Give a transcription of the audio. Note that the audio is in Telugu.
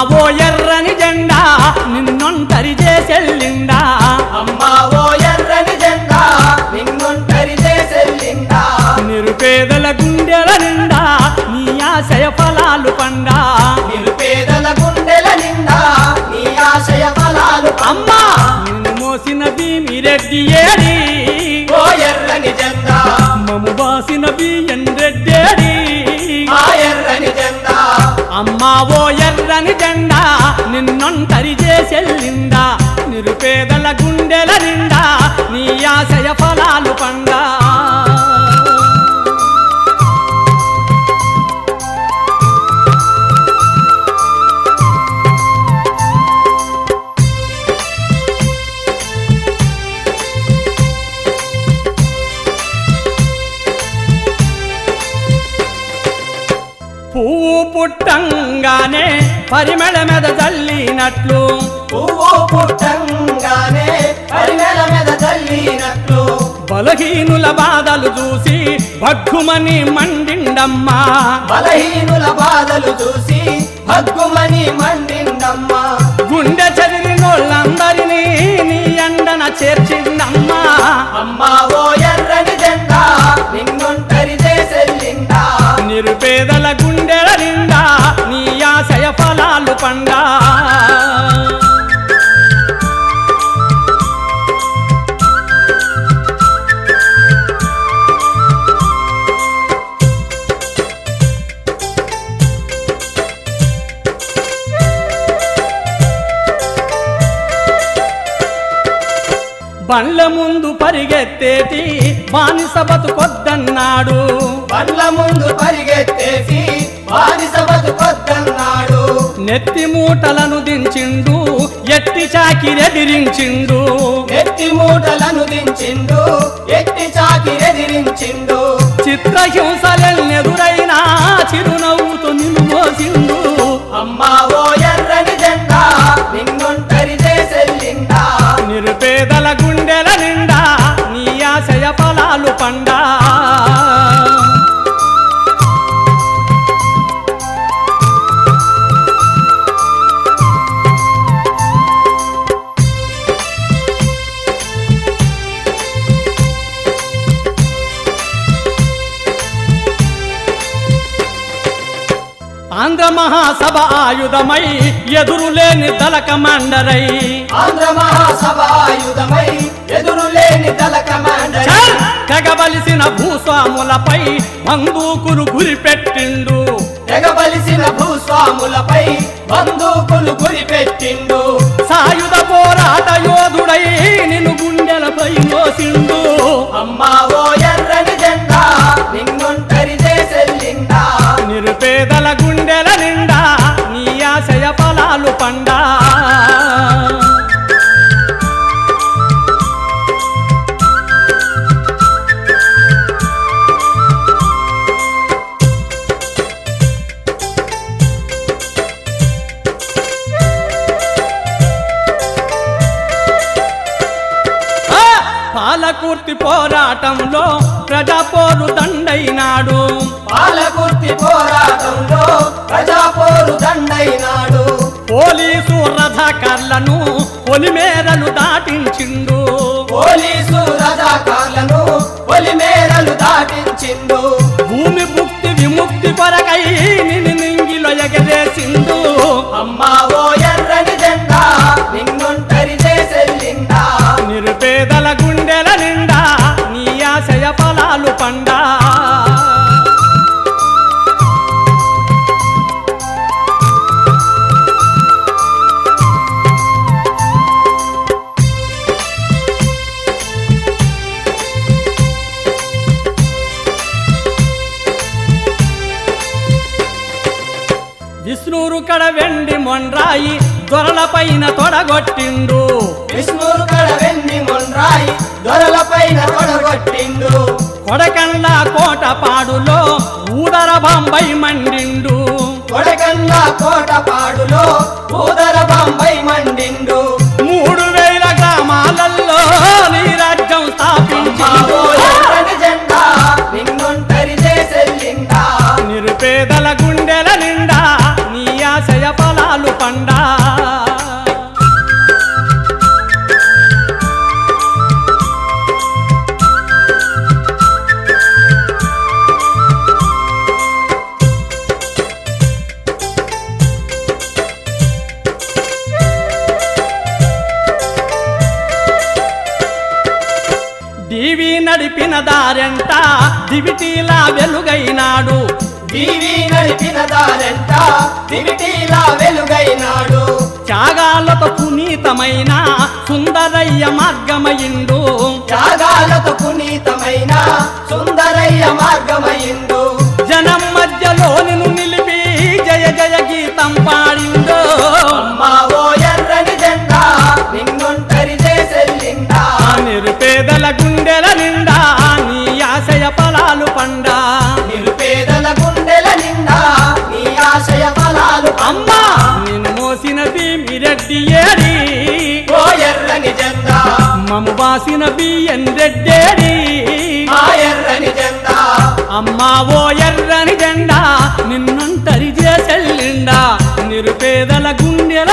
ఓ ఎర్రని జెండా నిన్నొంటరి చేసెళ్ళిండా అమ్మా ఓ ఎర్రని జెండా నిన్నొంటరి చేసెళ్ళిందా నిరుపేదల గుండెల నిండా నీ ఆశయ ఫలాలు పండా నిరుపేదల గుండెల నిండా నీ ఆశయ ఫలాలు అమ్మా నిన్ను మోసిన భీమిరెడ్డి ఏడి ఓ ఎర్రని జెండా మము బాసిన బియ్యం రెడ్డేడి ఆ ఎర్రని జెండా అమ్మా ఓ ఎర్రని జెండా నిన్నొంటరి చేసెళ్ళిందా నిరుపేదల గుండెల నిండా నీ ఆశయ ఫలాలు పండా పువ్వు పుట్టంగానే పరిమళ మీద చల్లినట్లు పువ్వు పుట్టంగానే పరిమళ మీద చల్లినట్లు బలహీనుల బాధలు చూసి భగ్గుమని మండిండమ్మా బలహీనుల బాధలు చూసి భగ్గుమని మండిందమ్మా గుండె చెదిరినోళ్ళందరినీ నీ ఎండన చేర్చిందమ్మా అమ్మా ఓ ఎర్రని జెండా నిన్నొంటరి చేసెళ్ళిందా నిరుపేదల గుండెల నిండా నీ ఆశయ ఫలాలు పండా బండ్ల ముందు పరిగెత్తేటి బానిస బతుకొద్దన్నాడు బండ్ల ముందు పరిగెత్తేసి బానిస బతుకొద్దన్నాడు నెత్తి మూటలను దించిండు ఎత్తి చాకిరెదిరించిండు ఎత్తి మూటలను దించిండు ఎత్తి చాకిరెదిరించిండు చిత్రహింసలెన్నెదురైనా చిరునవ్వుతో నిన్ను మోసిండు అమ్మా ఓ ఎర్రని జెండా నిన్నొంటరి చేసెళ్ళిందా నిరుపేదల గుండెల నిండా నీ ఆశయ ఫలాలు పండా ఆంధ్ర మహాసభ ఆయుధమై ఎదురులేని దళ కమాండరై ఆంధ్ర మహాసభ ఆయుధమై ఎదురులేని దళ కమాండర్ చల్! తెగబలిసిన భూస్వాములపై బందూకులు గురిపెట్టిండు తెగబలిసిన భూస్వాములపై బందూకులు గురిపెట్టిండు సాయుధ పోరాట యోధుడై నిన్ను గుండెలపై మోసిండు అమ్మా ఓ ఎర్రని జెండా నిన్నొంటరి చేసెళ్ళిందా నిరుపేదల గుండెల నిండా నీ ఆశయ ఫలాలు పండా ఆ! పాలకుర్తి పోరాటంలో ప్రజాపోరు దండైనాడు పాలకుర్తి పోరాటంలో ప్రజాపోరు దండైనాడు పోలీసు రథాకార్లను పొలిమేరలు దాటించిండు పోలీసు రజాకార్లను పొలిమేరలు దాటించిండు భూమి ముక్తి విముక్తి కొరకై నిన్ను నింగిలో ఎగరేసిండు అమ్మా ఓ ఎర్రని జెండా నిన్నొంటరి చేసెళ్ళిందా నిరుపేదల గుండెల నిండా నీ ఆశయ ఫలాలు పండా విష్ణురు కడ వెండి మొండ్రాయి దొరలపైన తొడగొట్టిండు విష్ణురు కడ వెండి మొండ్రాయి దొరల పైన తొడగొట్టిండు కొడకండ్ల కోట పాడులో ఊదర బాంబై మండిండు కొడకన్నా కోట పాడులో ఊదర బాంబై మండిండు మూడు వేల గ్రామాలలో నీ రాజ్యం అమ్మా ఓ స్థాపించిండు ఎర్రని జెండా నిన్నొంటరి చేసెళ్ళిందా నిరుపేదల గుండెల నిండా నీ ఆశయ ఫలాలు పండా డివి నడిపిన దారెంట దివిటీలా వెలుగైనాడు దీవి నడిపిన దారెంట దివిటీలా వెలుగైనాడు త్యాగాలతో పునీతమైన సుందరయ్య మార్గమయిండు త్యాగాలతో పునీతమైన సుందరయ్య మార్గమయిండు జనం మధ్యలో నిన్ను నిలిపి జయ జయ గీతం పాడిండు అమ్మా ఓ ఎర్రని జెండా నిన్నుంటరి చేసెల్లిందా ఆ నిరుపేదల గుండెల నిండా నీ ఆశయ ఫలాలు పండా నిరుపేదల గుండెల నిండా నీ ఆశయ ఫలాలు అమ్మా నిన్ను మోసిన భీమిరెడ్డి ఏడి ఓ ఎర్రని జెండా మము వాసిన బియ్యం రెడ్డేడి మా ఎర్రని జెండా అమ్మా ఓ ఎర్రని జెండా నిన్నంతరి చేసెల్లిండా నిరుపేదల గుండెల